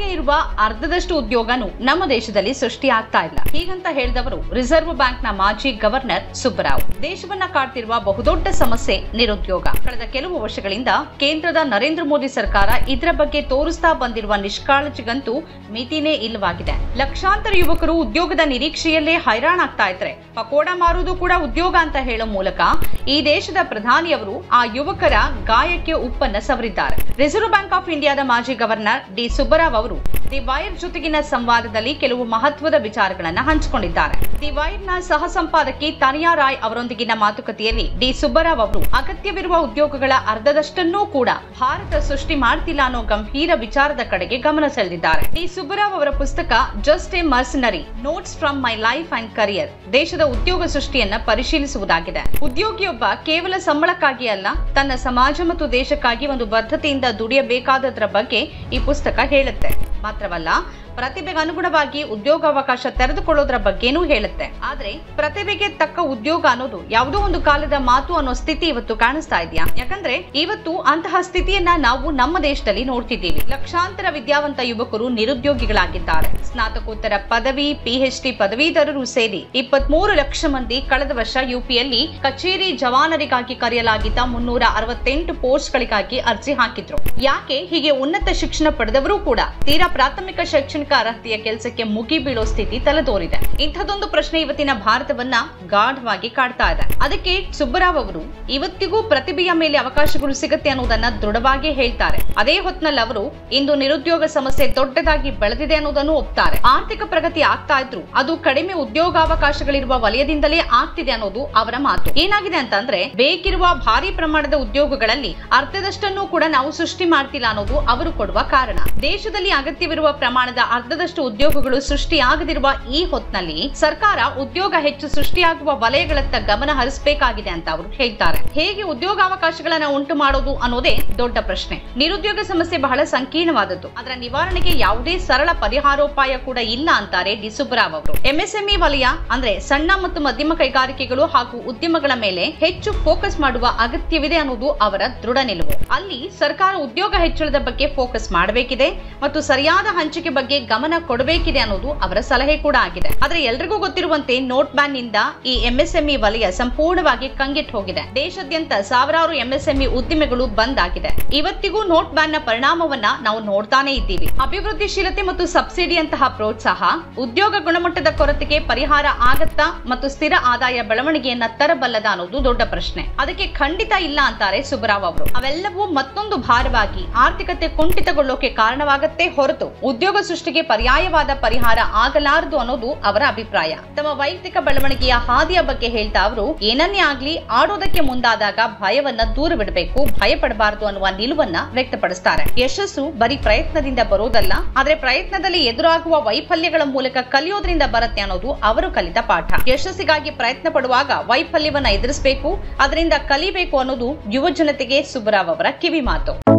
ಅಗತ್ಯ ಇರುವ ಅರ್ಧದಷ್ಟು ಉದ್ಯೋಗನೂ ನಮ್ಮ ದೇಶದಲ್ಲಿ ಸೃಷ್ಟಿ ಆಗ್ತಾ ಇಲ್ಲ ಹೀಗಂತ ಹೇಳಿದವರು ರಿಸರ್ವ್ ಬ್ಯಾಂಕ್ನ ಮಾಜಿ ಗವರ್ನರ್ ಸುಬ್ಬರಾವ್ ದೇಶವನ್ನ ಕಾಡ್ತಿರುವ ಬಹುದೊಡ್ಡ ಸಮಸ್ಯೆ ನಿರುದ್ಯೋಗ ಕಳೆದ ಕೆಲವು ವರ್ಷಗಳಿಂದ ಕೇಂದ್ರದ ನರೇಂದ್ರ ಮೋದಿ ಸರ್ಕಾರ ಇದರ ಬಗ್ಗೆ ತೋರಿಸ್ತಾ ಬಂದಿರುವ ನಿಷ್ಕಾಳಜಿಗಂತೂ ಮಿತಿನೇ ಇಲ್ಲವಾಗಿದೆ ಲಕ್ಷಾಂತರ ಯುವಕರು ಉದ್ಯೋಗದ ನಿರೀಕ್ಷೆಯಲ್ಲೇ ಹೈರಾಣಾಗ್ತಾ ಇದ್ರೆ ಪಕೋಡ ಮಾರುವುದು ಕೂಡ ಉದ್ಯೋಗ ಅಂತ ಹೇಳೋ ಮೂಲಕ ಈ ದೇಶದ ಪ್ರಧಾನಿಯವರು ಆ ಯುವಕರ ಗಾಯಕ್ಕೆ ಉಪ್ಪನ್ನ ಸವರಿದ್ದಾರೆ ರಿಸರ್ವ್ ಬ್ಯಾಂಕ್ ಆಫ್ ಇಂಡಿಯಾದ ಮಾಜಿ ಗವರ್ನರ್ ಡಿ ಸುಬ್ಬರಾವ್ ಅವರು ದಿ ವೈರ್ ಜೊತೆಗಿನ ಸಂವಾದದಲ್ಲಿ ಕೆಲವು ಮಹತ್ವದ ವಿಚಾರಗಳನ್ನ ಹಂಚಿಕೊಂಡಿದ್ದಾರೆ ದಿ ವೈರ್ ನ ಸಹ ಸಂಪಾದಕಿ ತನಿಯಾ ರಾಯ್ ಅವರೊಂದಿಗಿನ ಮಾತುಕತೆಯಲ್ಲಿ ಡಿ ಸುಬ್ಬರಾವ್ ಅವರು ಅಗತ್ಯವಿರುವ ಉದ್ಯೋಗಗಳ ಅರ್ಧದಷ್ಟನ್ನೂ ಕೂಡ ಭಾರತ ಸೃಷ್ಟಿ ಮಾಡ್ತಿಲ್ಲ ಅನ್ನೋ ಗಂಭೀರ ವಿಚಾರದ ಕಡೆಗೆ ಗಮನ ಸೆಳೆದಿದ್ದಾರೆ ಡಿ ಸುಬ್ಬರಾವ್ ಅವರ ಪುಸ್ತಕ just a mercenary notes from my life and career ದೇಶದ ಉದ್ಯೋಗ ಸೃಷ್ಟಿಯನ್ನ ಪರಿಶೀಲಿಸುವುದಾಗಿದೆ ಉದ್ಯೋಗಿಯೊಬ್ಬ ಕೇವಲ ಸಂಬಳಕ್ಕಾಗಿ ಅಲ್ಲ ತನ್ನ ಸಮಾಜ ಮತ್ತು ದೇಶಕ್ಕಾಗಿ ಒಂದು ಬದ್ಧತೆಯಿಂದ ದುಡಿಯಬೇಕಾದದ್ರ ಬಗ್ಗೆ ಈ ಪುಸ್ತಕ ಹೇಳುತ್ತೆ ಮಾತ್ರವಲ್ಲ ಪ್ರತಿಭೆಗೆ ಅನುಗುಣವಾಗಿ ಉದ್ಯೋಗಾವಕಾಶ ತೆರೆದುಕೊಳ್ಳೋದ್ರ ಬಗ್ಗೆನೂ ಹೇಳುತ್ತೆ ಆದ್ರೆ ಪ್ರತಿಭೆಗೆ ತಕ್ಕ ಉದ್ಯೋಗ ಅನ್ನೋದು ಯಾವುದೋ ಒಂದು ಕಾಲದ ಮಾತು ಅನ್ನೋ ಸ್ಥಿತಿ ಇವತ್ತು ಕಾಣಿಸ್ತಾ ಇದೆಯಾ ಯಾಕಂದ್ರೆ ಇವತ್ತು ಅಂತಹ ಸ್ಥಿತಿಯನ್ನ ನಾವು ನಮ್ಮ ದೇಶದಲ್ಲಿ ನೋಡ್ತಿದ್ದೀವಿ ಲಕ್ಷಾಂತರ ವಿದ್ಯಾವಂತ ಯುವಕರು ನಿರುದ್ಯೋಗಿಗಳಾಗಿದ್ದಾರೆ ಸ್ನಾತಕೋತ್ತರ ಪದವಿ ಪಿಎಚ್ಡಿ ಪದವೀಧರರು ಸೇರಿ ಇಪ್ಪತ್ಮೂರು ಲಕ್ಷ ಮಂದಿ ಕಳೆದ ವರ್ಷ ಯುಪಿಯಲ್ಲಿ ಕಚೇರಿ ಜವಾನರಿಗಾಗಿ ಕರೆಯಲಾಗಿದ್ದ ಮುನ್ನೂರ ಅರವತ್ತೆಂಟು ಪೋಸ್ಟ್ಗಳಿಗಾಗಿ ಅರ್ಜಿ ಹಾಕಿದ್ರು ಯಾಕೆ ಹೀಗೆ ಉನ್ನತ ಶಿಕ್ಷಣ ಪಡೆದವರು ಕೂಡ ತೀರಾ ಪ್ರಾಥಮಿಕ ಶೈಕ್ಷಣಿಕ ಅರ್ಹತೆಯ ಕೆಲಸಕ್ಕೆ ಮುಗಿ ಬೀಳೋ ಸ್ಥಿತಿ ತಲೆದೋರಿದೆ ಇಂಥದೊಂದು ಪ್ರಶ್ನೆ ಇವತ್ತಿನ ಭಾರತವನ್ನ ಗಾಢವಾಗಿ ಕಾಡ್ತಾ ಇದೆ ಅದಕ್ಕೆ ಸುಬ್ಬರಾವ್ ಅವರು ಇವತ್ತಿಗೂ ಪ್ರತಿಭೆಯ ಮೇಲೆ ಅವಕಾಶಗಳು ಸಿಗುತ್ತೆ ಅನ್ನೋದನ್ನ ದೃಢವಾಗಿ ಹೇಳ್ತಾರೆ ಅದೇ ಹೊತ್ನಲ್ಲಿ ಅವರು ಇಂದು ನಿರುದ್ಯೋಗ ಸಮಸ್ಯೆ ದೊಡ್ಡದಾಗಿ ಬೆಳೆದಿದೆ ಅನ್ನೋದನ್ನು ಒಪ್ತಾರೆ ಆರ್ಥಿಕ ಪ್ರಗತಿ ಆಗ್ತಾ ಇದ್ರು ಅದು ಕಡಿಮೆ ಉದ್ಯೋಗಾವಕಾಶಗಳಿರುವ ವಲಯದಿಂದಲೇ ಆಗ್ತಿದೆ ಅನ್ನೋದು ಅವರ ಮಾತು ಏನಾಗಿದೆ ಅಂತಂದ್ರೆ ಬೇಕಿರುವ ಭಾರಿ ಪ್ರಮಾಣದ ಉದ್ಯೋಗಗಳಲ್ಲಿ ಅರ್ಧದಷ್ಟನ್ನು ಕೂಡ ನಾವು ಸೃಷ್ಟಿ ಮಾಡ್ತಿಲ್ಲ ಅನ್ನೋದು ಅವರು ಕೊಡುವ ಕಾರಣ ದೇಶದಲ್ಲಿ ಅಗತ್ಯವಿರುವ ಪ್ರಮಾಣದ ಅರ್ಧದಷ್ಟು ಉದ್ಯೋಗಗಳು ಸೃಷ್ಟಿಯಾಗದಿರುವ ಈ ಹೊತ್ನಲ್ಲಿ ಸರ್ಕಾರ ಉದ್ಯೋಗ ಹೆಚ್ಚು ಸೃಷ್ಟಿಯಾಗುವ ವಲಯಗಳತ್ತ ಗಮನ ಹರಿಸಬೇಕಾಗಿದೆ ಅಂತ ಅವರು ಹೇಳ್ತಾರೆ ಹೇಗೆ ಉದ್ಯೋಗಾವಕಾಶಗಳನ್ನ ಉಂಟು ಮಾಡೋದು ಅನ್ನೋದೇ ದೊಡ್ಡ ಪ್ರಶ್ನೆ ನಿರುದ್ಯೋಗ ಸಮಸ್ಯೆ ಬಹಳ ಸಂಕೀರ್ಣವಾದದ್ದು ಅದರ ನಿವಾರಣೆಗೆ ಯಾವುದೇ ಸರಳ ಪರಿಹಾರೋಪಾಯ ಕೂಡ ಇಲ್ಲ ಅಂತಾರೆ ಡಿ ಸುಬ್ಬರಾವ್ ಅವರು ಎಂಎಸ್ಎಂಇ ವಲಯ ಅಂದ್ರೆ ಸಣ್ಣ ಮತ್ತು ಮಧ್ಯಮ ಕೈಗಾರಿಕೆಗಳು ಹಾಗೂ ಉದ್ಯಮಗಳ ಮೇಲೆ ಹೆಚ್ಚು ಫೋಕಸ್ ಮಾಡುವ ಅಗತ್ಯವಿದೆ ಅನ್ನೋದು ಅವರ ದೃಢ ನಿಲುವು ಅಲ್ಲಿ ಸರ್ಕಾರ ಉದ್ಯೋಗ ಹೆಚ್ಚಳದ ಬಗ್ಗೆ ಫೋಕಸ್ ಮಾಡಬೇಕಿದೆ ಮತ್ತು ಸರಿಯಾದ ಹಂಚಿಕೆ ಬಗ್ಗೆ ಗಮನ ಕೊಡಬೇಕಿದೆ ಅನ್ನೋದು ಅವರ ಸಲಹೆ ಕೂಡ ಆಗಿದೆ ಆದ್ರೆ ಎಲ್ರಿಗೂ ಗೊತ್ತಿರುವಂತೆ ನೋಟ್ ಬ್ಯಾನ್ ನಿಂದ ಈ ಎಂಎಸ್ಎಂಇ ವಲಯ ಸಂಪೂರ್ಣವಾಗಿ ಕಂಗೆಟ್ಟು ಹೋಗಿದೆ ದೇಶಾದ್ಯಂತ ಸಾವಿರಾರು ಎಂಎಸ್ಎಂಇ ಉದ್ದಿಮೆಗಳು ಬಂದ್ ಆಗಿದೆ ಇವತ್ತಿಗೂ ನೋಟ್ ಬ್ಯಾನ್ ನ ಪರಿಣಾಮವನ್ನ ನಾವು ನೋಡ್ತಾನೆ ಇದ್ದೀವಿ ಅಭಿವೃದ್ಧಿಶೀಲತೆ ಮತ್ತು ಸಬ್ಸಿಡಿಯಂತಹ ಪ್ರೋತ್ಸಾಹ ಉದ್ಯೋಗ ಗುಣಮಟ್ಟದ ಕೊರತೆಗೆ ಪರಿಹಾರ ಆಗತ್ತಾ ಮತ್ತು ಸ್ಥಿರ ಆದಾಯ ಬೆಳವಣಿಗೆಯನ್ನ ತರಬಲ್ಲದ ಅನ್ನೋದು ದೊಡ್ಡ ಪ್ರಶ್ನೆ ಅದಕ್ಕೆ ಖಂಡಿತ ಇಲ್ಲ ಅಂತಾರೆ ಸುಬ್ಬರಾವ್ ಅವರು ಅವೆಲ್ಲವೂ ಮತ್ತೊಂದು ಭಾರವಾಗಿ ಆರ್ಥಿಕತೆ ಕುಂಠಿತಗೊಳ್ಳೋಕೆ ಕಾರಣವಾಗತ್ತೆ ಹೊರತು ಉದ್ಯೋಗ ಸೃಷ್ಟಿಗೆ ಪರ್ಯಾಯವಾದ ಪರಿಹಾರ ಆಗಲಾರದು ಅನ್ನೋದು ಅವರ ಅಭಿಪ್ರಾಯ ತಮ್ಮ ವೈಯಕ್ತಿಕ ಬೆಳವಣಿಗೆಯ ಹಾದಿಯ ಬಗ್ಗೆ ಹೇಳ್ತಾ ಅವರು ಏನನ್ನೇ ಆಗ್ಲಿ ಆಡೋದಕ್ಕೆ ಮುಂದಾದಾಗ ಭಯವನ್ನ ದೂರ ಬಿಡಬೇಕು ಭಯ ಪಡಬಾರದು ಅನ್ನುವ ನಿಲುವನ್ನ ವ್ಯಕ್ತಪಡಿಸ್ತಾರೆ ಯಶಸ್ಸು ಬರೀ ಪ್ರಯತ್ನದಿಂದ ಬರೋದಲ್ಲ ಆದ್ರೆ ಪ್ರಯತ್ನದಲ್ಲಿ ಎದುರಾಗುವ ವೈಫಲ್ಯಗಳ ಮೂಲಕ ಕಲಿಯೋದ್ರಿಂದ ಬರುತ್ತೆ ಅನ್ನೋದು ಅವರು ಕಲಿತ ಪಾಠ ಯಶಸ್ಸಿಗಾಗಿ ಪ್ರಯತ್ನ ಪಡುವಾಗ ವೈಫಲ್ಯವನ್ನ ಎದುರಿಸಬೇಕು ಅದರಿಂದ ಕಲಿಬೇಕು ಅನ್ನೋದು ಯುವ ಜನತೆಗೆ ಸುಬ್ಬರಾವ್ ಅವರ ಕಿವಿ ಮಾತು